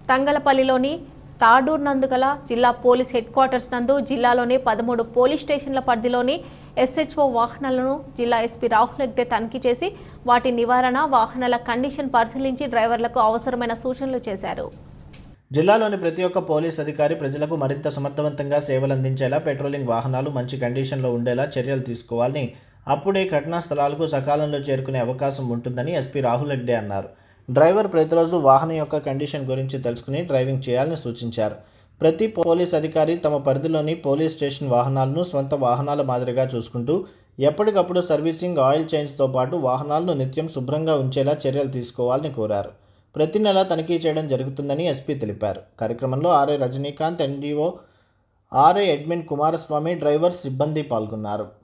తంగలపల్లిలోని తాడూర్ నందు గల జిల్లా పోలీస్ హెడ్ క్వార్టర్స్ నందు జిల్లాలోని పదమూడు పోలీస్ స్టేషన్ల పరిధిలోని ఎస్హెచ్ఓ వాహనాలను జిల్లా ఎస్పీ రాహుల్ హెగ్దే తనిఖీ చేసి వాటి నివారణ వాహనాల కండిషన్ పరిశీలించి డ్రైవర్లకు అవసరమైన సూచనలు చేశారు జిల్లాలోని ప్రతి ఒక్క పోలీస్ అధికారి ప్రజలకు మరింత సమర్థవంతంగా సేవలు అందించేలా పెట్రోలింగ్ వాహనాలు మంచి కండిషన్లో ఉండేలా చర్యలు తీసుకోవాలని అప్పుడే ఘటనా స్థలాలకు సకాలంలో చేరుకునే అవకాశం ఉంటుందని ఎస్పీ రాహుల్ హెగ్డే అన్నారు డ్రైవర్ ప్రతిరోజు వాహనం యొక్క కండిషన్ గురించి తెలుసుకుని డ్రైవింగ్ చేయాలని సూచించారు ప్రతి పోలీస్ అధికారి తమ పరిధిలోని పోలీస్ స్టేషన్ వాహనాలను స్వంత వాహనాల మాదిరిగా చూసుకుంటూ ఎప్పటికప్పుడు సర్వీసింగ్ ఆయిల్ చేంజ్తో పాటు వాహనాలను నిత్యం శుభ్రంగా ఉంచేలా చర్యలు తీసుకోవాలని కోరారు ప్రతి నెల తనిఖీ చేయడం జరుగుతుందని ఎస్పీ తెలిపారు కార్యక్రమంలో RA Rajinikanth NDO RA admin Kumaraswamy driver సిబ్బంది పాల్గొన్నారు